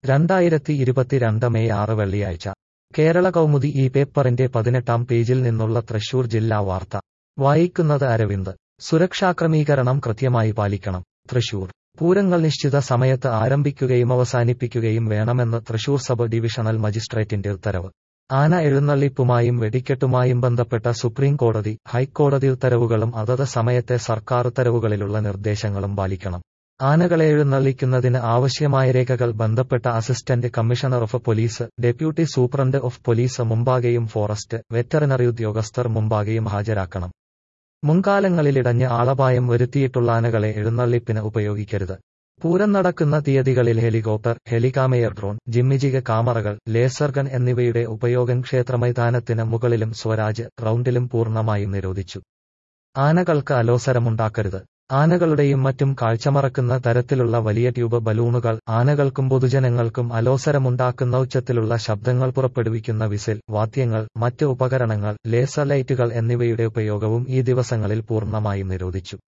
രണ്ടായിരത്തി ഇരുപത്തിരണ്ട് മെയ് ആറ് വെള്ളിയാഴ്ച കേരള കൗമുദി ഈ പേപ്പറിന്റെ പതിനെട്ടാം പേജിൽ നിന്നുള്ള തൃശൂർ ജില്ലാ വാർത്ത വായിക്കുന്നത് അരവിന്ദ് സുരക്ഷാക്രമീകരണം കൃത്യമായി പാലിക്കണം തൃശൂർ പൂരങ്ങൾ നിശ്ചിത സമയത്ത് ആരംഭിക്കുകയും അവസാനിപ്പിക്കുകയും വേണമെന്ന് തൃശൂർ സബ് ഡിവിഷണൽ മജിസ്ട്രേറ്റിന്റെ ഉത്തരവ് ആന എഴുന്നള്ളിപ്പുമായും വെടിക്കെട്ടുമായും ബന്ധപ്പെട്ട സുപ്രീം കോടതി ഹൈക്കോടതി ഉത്തരവുകളും അതത് സമയത്തെ സർക്കാർ ഉത്തരവുകളിലുള്ള നിർദ്ദേശങ്ങളും പാലിക്കണം ആനകളെ എഴുന്നള്ളിക്കുന്നതിന് ആവശ്യമായ രേഖകൾ ബന്ധപ്പെട്ട assistant commissioner of police deputy superintendent of police മുമ്പാകെയും ഫോറസ്റ്റ് വെറ്ററിനറി ഉദ്യോഗസ്ഥർ മുമ്പാകെയും ഹാജരാക്കണം മുൻകാലങ്ങളിലിടഞ്ഞ് ആളപായം വരുത്തിയിട്ടുള്ള ആനകളെ എഴുന്നള്ളിപ്പിന് ഉപയോഗിക്കരുത് പൂരം നടക്കുന്ന തീയതികളിൽ ഹെലികോപ്റ്റർ ഹെലികാമയർ ഡ്രോൺ ജിമ്മിജിക കാമറകൾ ലേസർ ഗൺ എന്നിവയുടെ ഉപയോഗം ക്ഷേത്രമൈതാനത്തിന് മുകളിലും സ്വരാജ് റൗണ്ടിലും പൂർണ്ണമായും നിരോധിച്ചു ആനകൾക്ക് അലോസരമുണ്ടാക്കരുത് ആനകളുടെയും മറ്റും കാഴ്ചമറക്കുന്ന തരത്തിലുള്ള വലിയ ട്യൂബ് ബലൂണുകൾ ആനകൾക്കും പൊതുജനങ്ങൾക്കും അലോസരമുണ്ടാക്കുന്ന ഉച്ചത്തിലുള്ള ശബ്ദങ്ങൾ പുറപ്പെടുവിക്കുന്ന വിസിൽ വാദ്യങ്ങൾ മറ്റ് ഉപകരണങ്ങൾ ലേസർ ലൈറ്റുകൾ എന്നിവയുടെ ഉപയോഗവും ഈ ദിവസങ്ങളിൽ പൂർണ്ണമായും നിരോധിച്ചു